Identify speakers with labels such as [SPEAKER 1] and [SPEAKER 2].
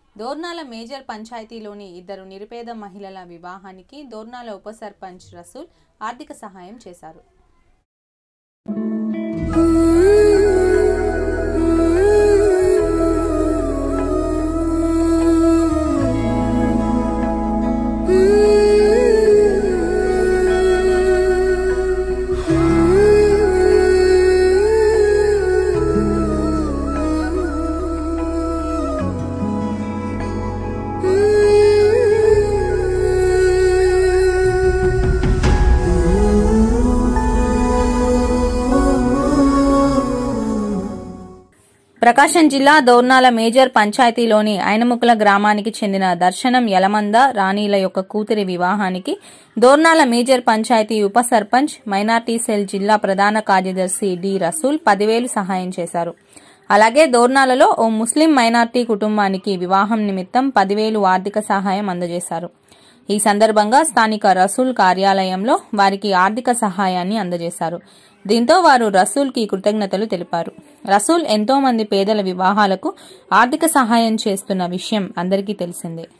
[SPEAKER 1] Dornala major పంచాయతీలోని ఇద్దరు నిరుపేద మహిళల వివాహానికి దోర్నాల ఉప సర్పంచ్ రసూల్ ఆర్థిక సహాయం చేశారు ప్రకాశం జిల్లా దోర్నాల మేజర్ పంచాయతీలోని ఐనముకుల గ్రామానికి చెందిన దర్శనం యలమంద రాణీల యొక్క కూతురి వివాహానికి దోర్నాల మేజర్ పంచాయతీ ఉప సర్పంచ్ మైనార్టీ సెల్ జిల్లా ప్రధాన కార్యదర్శి డి రసూల్ పదివేలు సహాయం చేశారు అలాగే దోర్నాలలో ఓ ముస్లిం మైనార్టీ కుటుంబానికి వివాహం నిమిత్తం పదివేలు ఆర్థిక సహాయం అందజేశారు ఈ సందర్భంగా స్థానిక రసూల్ కార్యాలయంలో వారికి ఆర్థిక సహాయాన్ని అందజేశారు దీంతో వారు రసూల్కి కృతజ్ఞతలు తెలిపారు రసూల్ ఎంతో మంది పేదల వివాహాలకు ఆర్థిక సహాయం చేస్తున్న విషయం అందరికీ తెలిసిందే